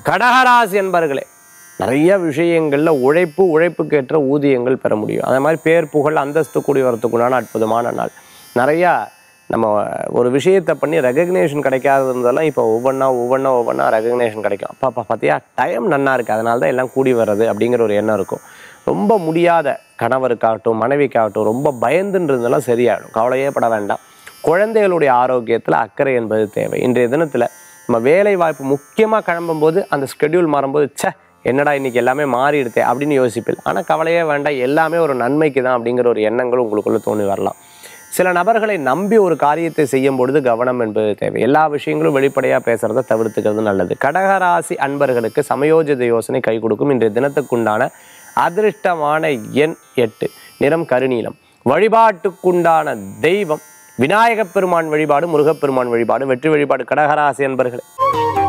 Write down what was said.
கடகராசி என்பர்களே நிறைய விஷயங்களில் உழைப்பு உழைப்புக்கேற்ற ஊதியங்கள் பெற முடியும் அதே மாதிரி பேர் புகழ் அந்தஸ்து கூடி வரத்துக்குண்டான அற்புதமான நாள் நிறையா நம்ம ஒரு விஷயத்தை பண்ணி ரெகக்னேஷன் கிடைக்காது இருந்ததெல்லாம் இப்போ ஒவ்வொன்றா ஒவ்வொன்றா ஒவ்வொன்றா ரெகக்னேஷன் கிடைக்கும் அப்பா அப்பா பார்த்தியா டைம் நன்னா இருக்குது அதனால தான் எல்லாம் கூடி வர்றது அப்படிங்கிற ஒரு எண்ணம் இருக்கும் ரொம்ப முடியாத கணவருக்காகட்டும் மனைவிக்காகட்டும் ரொம்ப பயந்துன்னு இருந்ததெல்லாம் சரியாயிடும் கவலையே பட வேண்டாம் குழந்தைகளுடைய ஆரோக்கியத்தில் அக்கறை என்பது தேவை இன்றைய தினத்தில் நம்ம வேலை வாய்ப்பு முக்கியமாக கிளம்பும்போது அந்த ஸ்கெடியூல் மாறும்போது ச்சே என்னடா இன்னைக்கு எல்லாமே மாறிடுதே அப்படின்னு யோசிப்பேன் ஆனால் கவலையே வேண்டாம் எல்லாமே ஒரு நன்மைக்கு தான் அப்படிங்கிற ஒரு எண்ணங்கள் உங்களுக்குள்ள தோணி வரலாம் சில நபர்களை நம்பி ஒரு காரியத்தை செய்யும் பொழுது கவனம் என்பது தேவை எல்லா விஷயங்களும் வெளிப்படையாக பேசுறதை தவிர்த்துக்கிறது நல்லது கடகராசி அன்பர்களுக்கு சமயோஜித யோசனை கை கொடுக்கும் இன்றைய தினத்துக்குண்டான அதிர்ஷ்டமான எண் எட்டு நிறம் கருநீலம் வழிபாட்டுக்குண்டான தெய்வம் விநாயகப் பெருமான் வழிபாடு முருகப்பெருமான் வழிபாடு வெற்றி வழிபாடு கடகராசி அன்பர்களே